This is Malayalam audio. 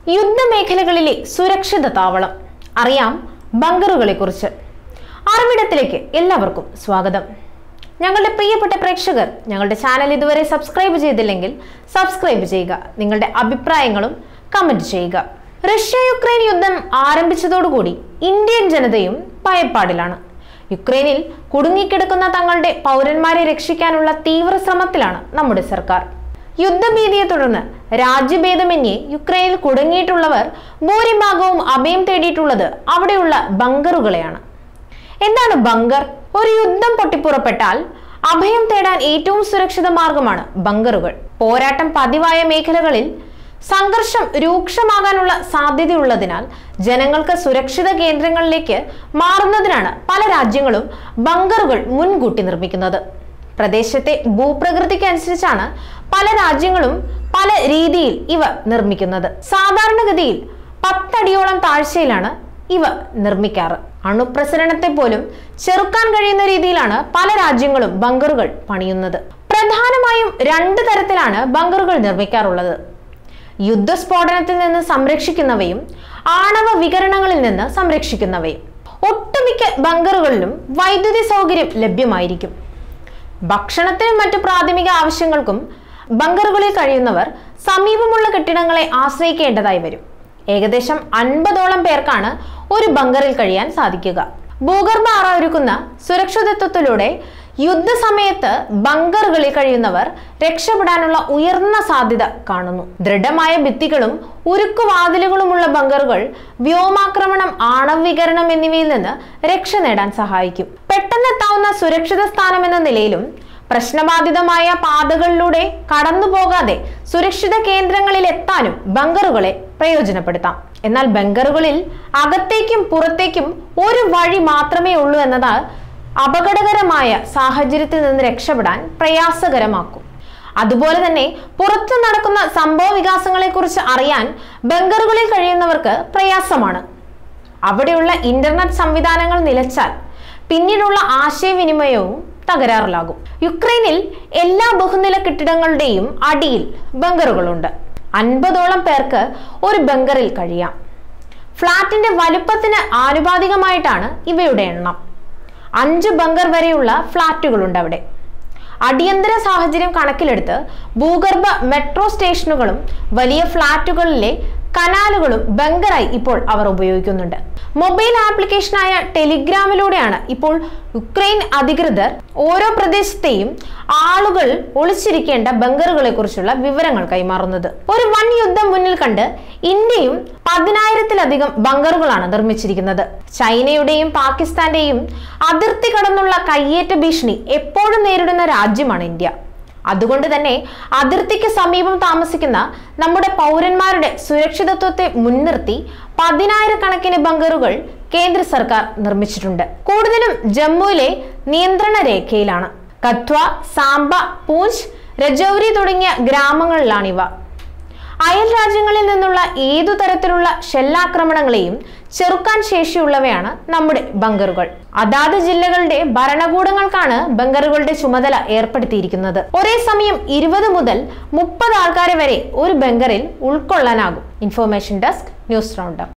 യുദ്ധമേഖലകളിലെ സുരക്ഷിത താവളം അറിയാം ബങ്കറുകളെ കുറിച്ച് അറിവിടത്തിലേക്ക് എല്ലാവർക്കും സ്വാഗതം ഞങ്ങളുടെ പ്രിയപ്പെട്ട പ്രേക്ഷകർ ഞങ്ങളുടെ ചാനൽ ഇതുവരെ സബ്സ്ക്രൈബ് ചെയ്തില്ലെങ്കിൽ സബ്സ്ക്രൈബ് ചെയ്യുക നിങ്ങളുടെ അഭിപ്രായങ്ങളും കമന്റ് ചെയ്യുക റഷ്യ യുക്രൈൻ യുദ്ധം ആരംഭിച്ചതോടുകൂടി ഇന്ത്യൻ ജനതയും ഭയപ്പാടിലാണ് യുക്രൈനിൽ കുടുങ്ങിക്കിടക്കുന്ന തങ്ങളുടെ പൗരന്മാരെ രക്ഷിക്കാനുള്ള തീവ്ര ശ്രമത്തിലാണ് നമ്മുടെ സർക്കാർ യുദ്ധഭീതിയെ തുടർന്ന് രാജ്യഭേദമന്യേ യുക്രൈനിൽ കുടുങ്ങിയിട്ടുള്ളവർ ഭൂരിഭാഗവും അഭയം തേടിയിട്ടുള്ളത് അവിടെയുള്ള ബങ്കറുകളെയാണ് എന്താണ് ബങ്കർ ഒരു യുദ്ധം പൊട്ടിപ്പുറപ്പെട്ടാൽ അഭയം തേടാൻ ഏറ്റവും സുരക്ഷിത മാർഗമാണ് ബങ്കറുകൾ പോരാട്ടം പതിവായ മേഖലകളിൽ സംഘർഷം രൂക്ഷമാകാനുള്ള സാധ്യതയുള്ളതിനാൽ ജനങ്ങൾക്ക് സുരക്ഷിത കേന്ദ്രങ്ങളിലേക്ക് മാറുന്നതിനാണ് പല രാജ്യങ്ങളും ബങ്കറുകൾ മുൻകൂട്ടി നിർമ്മിക്കുന്നത് പ്രദേശത്തെ ഭൂപ്രകൃതിക്ക് അനുസരിച്ചാണ് പല രാജ്യങ്ങളും പല രീതിയിൽ ഇവ നിർമ്മിക്കുന്നത് സാധാരണഗതിയിൽ പത്തടിയോളം താഴ്ചയിലാണ് ഇവ നിർമ്മിക്കാറ് അണുപ്രസരണത്തെ പോലും ചെറുക്കാൻ കഴിയുന്ന രീതിയിലാണ് പല രാജ്യങ്ങളും ബങ്കറുകൾ പണിയുന്നത് പ്രധാനമായും രണ്ട് തരത്തിലാണ് ബങ്കറുകൾ നിർമ്മിക്കാറുള്ളത് യുദ്ധസ്ഫോടനത്തിൽ നിന്ന് സംരക്ഷിക്കുന്നവയും ആണവ വികരണങ്ങളിൽ നിന്ന് സംരക്ഷിക്കുന്നവയും ഒട്ടുമിക്ക ബങ്കറുകളിലും വൈദ്യുതി സൗകര്യം ലഭ്യമായിരിക്കും ഭക്ഷണത്തിനും മറ്റു പ്രാഥമിക ആവശ്യങ്ങൾക്കും ബങ്കറുകളിൽ കഴിയുന്നവർ സമീപമുള്ള കെട്ടിടങ്ങളെ ആശ്രയിക്കേണ്ടതായി വരും ഏകദേശം അൻപതോളം പേർക്കാണ് ഒരു ബങ്കറിൽ കഴിയാൻ സാധിക്കുക ഭൂഗർഭ അറ ഒരുക്കുന്ന സുരക്ഷിതത്വത്തിലൂടെ യുദ്ധസമയത്ത് ബങ്കറുകളിൽ കഴിയുന്നവർ രക്ഷപ്പെടാനുള്ള ഉയർന്ന സാധ്യത കാണുന്നു ദൃഢമായ ഭിത്തികളും ഉരുക്കുവാതിലുകളുമുള്ള ബങ്കറുകൾ വ്യോമാക്രമണം ആണവീകരണം എന്നിവയിൽ നിന്ന് രക്ഷ നേടാൻ സഹായിക്കും പെട്ടെന്നെത്താവുന്ന സുരക്ഷിത സ്ഥാനം എന്ന നിലയിലും പ്രശ്നബാധിതമായ പാതകളിലൂടെ കടന്നു പോകാതെ സുരക്ഷിത കേന്ദ്രങ്ങളിൽ എത്താനും ബങ്കറുകളെ പ്രയോജനപ്പെടുത്താം എന്നാൽ ബങ്കറുകളിൽ അകത്തേക്കും പുറത്തേക്കും ഒരു വഴി മാത്രമേ ഉള്ളൂ എന്നതാണ് അപകടകരമായ സാഹചര്യത്തിൽ നിന്ന് രക്ഷപ്പെടാൻ പ്രയാസകരമാക്കും അതുപോലെ തന്നെ പുറത്തു നടക്കുന്ന സംഭവ വികാസങ്ങളെ കുറിച്ച് അറിയാൻ ബങ്കറുകളിൽ കഴിയുന്നവർക്ക് പ്രയാസമാണ് അവിടെയുള്ള ഇന്റർനെറ്റ് സംവിധാനങ്ങൾ നിലച്ചാൽ പിന്നീടുള്ള ആശയവിനിമയവും തകരാറിലാകും യുക്രൈനിൽ എല്ലാ ബഹുനില കെട്ടിടങ്ങളുടെയും അടിയിൽ ബങ്കറുകളുണ്ട് അൻപതോളം പേർക്ക് ഒരു ബങ്കറിൽ കഴിയാം ഫ്ളാറ്റിന്റെ വലുപ്പത്തിന് ആനുപാതികമായിട്ടാണ് ഇവയുടെ എണ്ണം അഞ്ച് ബങ്കർ വരെയുള്ള ഫ്ളാറ്റുകളുണ്ട് അവിടെ അടിയന്തര സാഹചര്യം കണക്കിലെടുത്ത് ഭൂഗർഭ മെട്രോ സ്റ്റേഷനുകളും വലിയ ഫ്ളാറ്റുകളിലെ കനാലുകളും ബങ്കറായി ഇപ്പോൾ അവർ ഉപയോഗിക്കുന്നുണ്ട് മൊബൈൽ ആപ്ലിക്കേഷനായ ടെലിഗ്രാമിലൂടെയാണ് ഇപ്പോൾ യുക്രൈൻ അധികൃതർ ഓരോ പ്രദേശത്തെയും ആളുകൾ ഒളിച്ചിരിക്കേണ്ട ബങ്കറുകളെ കുറിച്ചുള്ള വിവരങ്ങൾ കൈമാറുന്നത് ഒരു വൻ യുദ്ധം മുന്നിൽ കണ്ട് ഇന്ത്യയും പതിനായിരത്തിലധികം ബങ്കറുകളാണ് നിർമ്മിച്ചിരിക്കുന്നത് ചൈനയുടെയും പാകിസ്ഥാന്റെയും അതിർത്തി കടന്നുള്ള കയ്യേറ്റ ഭീഷണി എപ്പോഴും നേരിടുന്ന രാജ്യമാണ് ഇന്ത്യ അതുകൊണ്ട് തന്നെ അതിർത്തിക്ക് സമീപം താമസിക്കുന്ന നമ്മുടെ പൗരന്മാരുടെ സുരക്ഷിതത്വത്തെ മുൻനിർത്തി പതിനായിരക്കണക്കിന് ബങ്കറുകൾ കേന്ദ്ര സർക്കാർ നിർമ്മിച്ചിട്ടുണ്ട് കൂടുതലും ജമ്മുവിലെ നിയന്ത്രണ രേഖയിലാണ് കത്വ സാംബ പൂഞ്ച് രജൌരി തുടങ്ങിയ ഗ്രാമങ്ങളിലാണിവ അയൽ രാജ്യങ്ങളിൽ നിന്നുള്ള ഏതു തരത്തിലുള്ള ഷെല്ലാക്രമണങ്ങളെയും ചെറുക്കാൻ ശേഷിയുള്ളവയാണ് നമ്മുടെ ബങ്കറുകൾ അതാത് ജില്ലകളുടെ ഭരണകൂടങ്ങൾക്കാണ് ബങ്കറുകളുടെ ചുമതല ഏർപ്പെടുത്തിയിരിക്കുന്നത് ഒരേ സമയം ഇരുപത് മുതൽ മുപ്പത് ആൾക്കാരെ വരെ ഒരു ബങ്കറിൽ ഉൾക്കൊള്ളാനാകും ഇൻഫോർമേഷൻ ഡെസ്ക് ന്യൂസ് റൗണ്ടർ